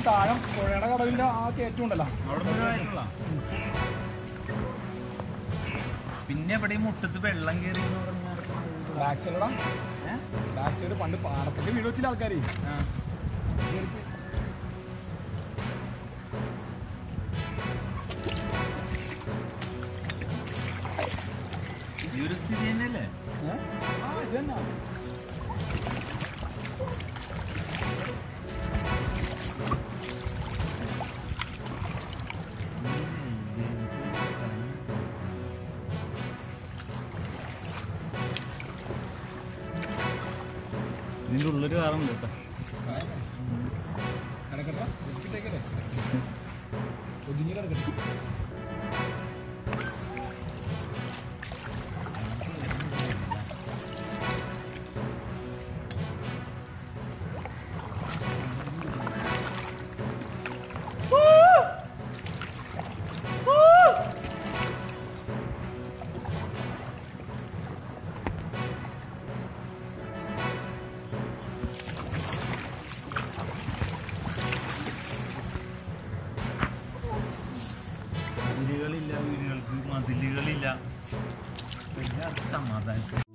താഴെ പുഴയുടെ കടവിന്റെ ആ കയറ്റം ഉണ്ടല്ലോ അവിടെ മുഴുവനായിട്ടുള്ള പിന്നെ എവിടെ ഈ മുട്ടത്ത് വെള്ളം കയറി എന്ന് പറഞ്ഞാൽ ബാക്ക് സൈഡടാ ഏ? ബാക്ക് സൈഡ് പണ്ട് പാടത്തൊക്കെ വീട് വെച്ചില്ല ആൾക്കാർ ആ. ഈ ഒരു സ്ഥിതി തന്നെയല്ലേ ആ ഇത് തന്നെ ഇതിന്റെ ഉള്ളൊരു കാറുണ്ട് കേട്ടോ കിടക്കട്ടെ ഒതുക്കിട്ടേക്കല്ലേ ഒതുങ്ങി കിടക്കട്ടെ മതിലുകളില്ല വീടുകൾക്ക് മതിലുകളില്ല പിന്നെ അത് സമാധാനം